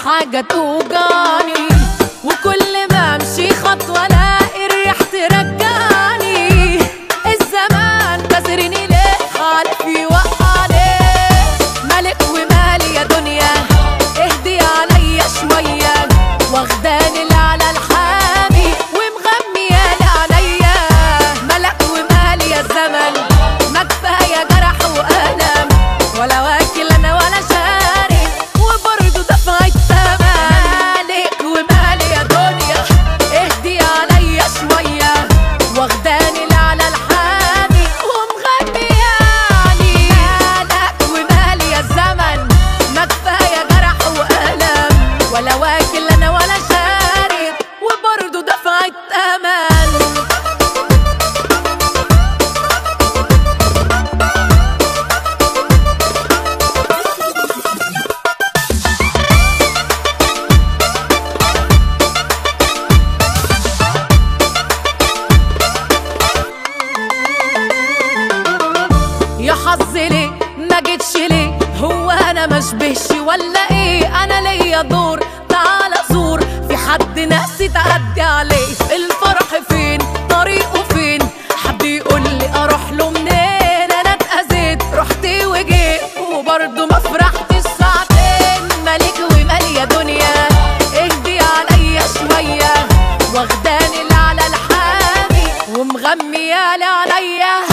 حاجة توجعني وكل ما امشي خطوة الاقي الريح ترجعني الزمان كسرني ليه عارف يوقعني ملك ومالي يا دنيا اهدي عليا شوية واخداني اللي على الحامي ومغميالي عليا ملك ومالي يا الزمن ما كفاية جرح وألم ولا واكل أنا ولا شاري وبرضه دفع الثمن مالك ومالي يا دنيا اهدي عليا شوية واخداني اللي على الحامي ومغمياني مالك ومالي يا الزمن ما كفاية جرح وألم ولا واكل أنا ولا شاري وبرضه دفع الثمن يا حظ ليه ما جيتش ليه هو انا مشبهش ولا ايه انا ليا دور تعال زور في حد نفسي تعدي عليه الفرح فين طريقه فين حد يقول لي اروح له منين انا اتاذيت رحت وجيت وبرضه ما فرحتش ساعتين مالك ومالي يا دنيا اهدي عليا شويه واخداني اللي على الحامي ومغميالي عليا